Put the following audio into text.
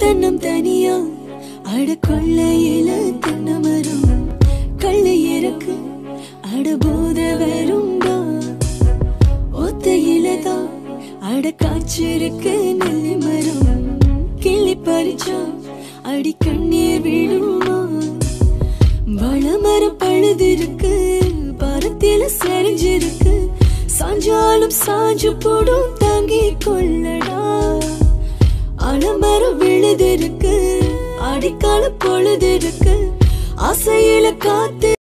தன்னம் தனியா அட கொள்ளையில தென்னை மரம் கள்ளு இறக்கு அட போத வரும்பா ஒத்தையில தான் அட காய்ச்சிருக்கு நெல்லி மரம் கிள்ளி பறிச்சா அடி கண்ணீர் விழுமா வளமரம் பழுதிருக்கு பரத்தில செறிஞ்சிருக்கு சாஞ்சாலும் சாஞ்சு போடும் தாங்கி கொள்ளடா அலமரம் விழுதிருக்கு அடிக்கால பொழுதிருக்கு ஆசையில காத்து